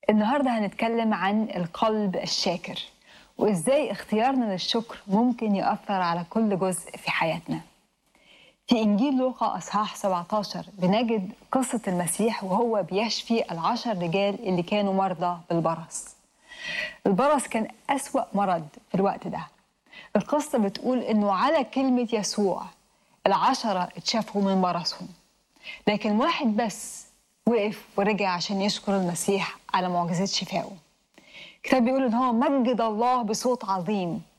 النهارده هنتكلم عن القلب الشاكر وازاي اختيارنا للشكر ممكن يأثر على كل جزء في حياتنا. في انجيل لوقا اصحاح 17 بنجد قصه المسيح وهو بيشفي العشر رجال اللي كانوا مرضى بالبرص. البرص كان أسوأ مرض في الوقت ده. القصه بتقول انه على كلمه يسوع العشره اتشافوا من برصهم. لكن واحد بس وقف ورجع عشان يشكر المسيح على معجزات شفائه الكتاب بيقول ان هو مجد الله بصوت عظيم